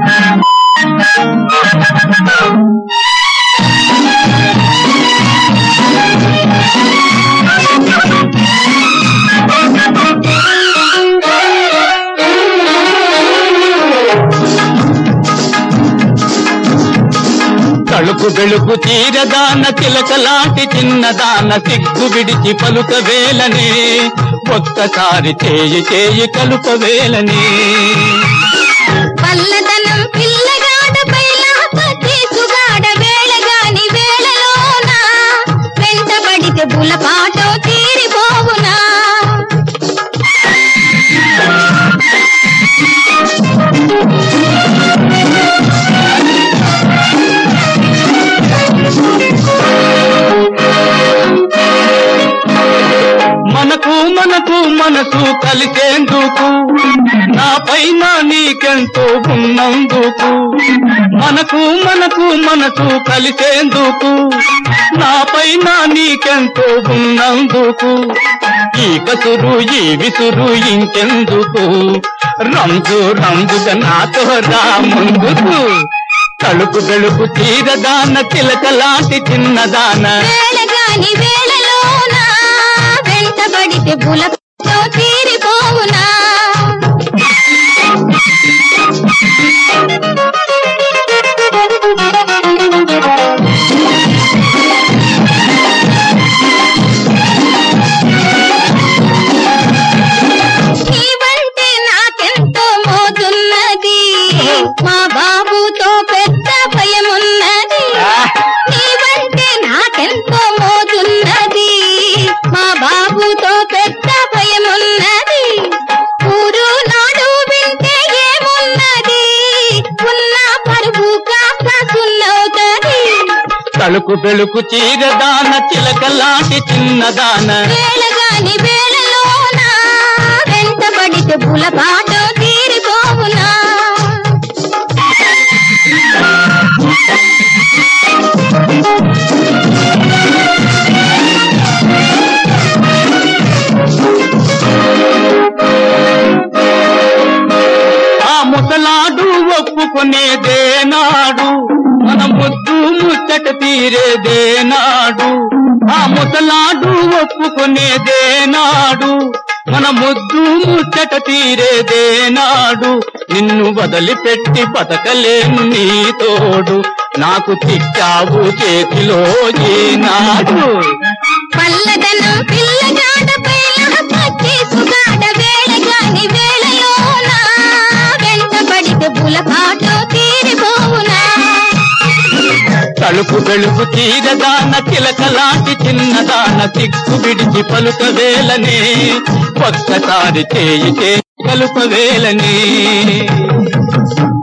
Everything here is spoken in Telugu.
తలుపు వెలుపు తీరదాన చిలకలాంటి చిన్నదాన సిగ్గు విడిచి పలుక వేలని ఒక్కసారి చేయి చేయి కలుప వేలని పల్లదనం పిల్లగాడ పైల పచ్చేసుగాడ వేళగాని వేళలోన వెంటబడితే బులపాటో తీరిపోవునా మనకు మనకు మనసు కలిసేందుకు నా పైన నీకెంతో ఉన్నందుకు మనకు మనకు మనసు కలిసేందుకు నా పైన నీకెంతో ఉన్నందుకు ఈ కసురు ఈ విసురు ఇంకెందుకు రంజు రంజుగా నాతో రా ముందుకు తలుపు వెలుపు తీరదాన చిలకలాంటి చిన్నదాన వేళగాని వేళలోన వెంటబడితే బులపాటో తీరిపోవునా నీవంటే నాకెంతో మోజున్నది మా బాబుతో పెద్ద భయమున్నది నీవంటే నాకెంతో మోజున్నది మా బాబుతో పెద్ద భయమున్నది ఊరు నాడు వింటే ఏమున్నది ఉన్న పరుగు కాస్త సున్నవుతది తలుపు వెలుకు చీరదాన చిలకలాంటి చిన్నదాన వేళగాని వేళలోన వెంటబడితే బులపాటో తీరిపోవునా ఆ ముసలాడు ఒప్పుకునేదేనాడు మన ముద్దు ముచ్చట తీరేదేనాడు ఆ ముసలాడు ఒప్పుకునేదేనాడు మన ముద్దు ముచ్చట తీరేదేనాడు నిన్ను వదిలిపెట్టి బతకలేను నీ తోడు నాకు చిక్కావు చేతిలో ఈనాడు పల్లదనం పిల్లగాడ పైన పచ్చేసుగాడ వేళగాని వేళలోన వెంటబడితే బులపాటో తీరిపోవునా తలుపు వెలుపు తీరదాన చిలకలాంటి చిన్నదాన సిగ్గు విడిచి పలుక వేలనే ఒక్కసారి చేయి చేయి కలుప వేలనే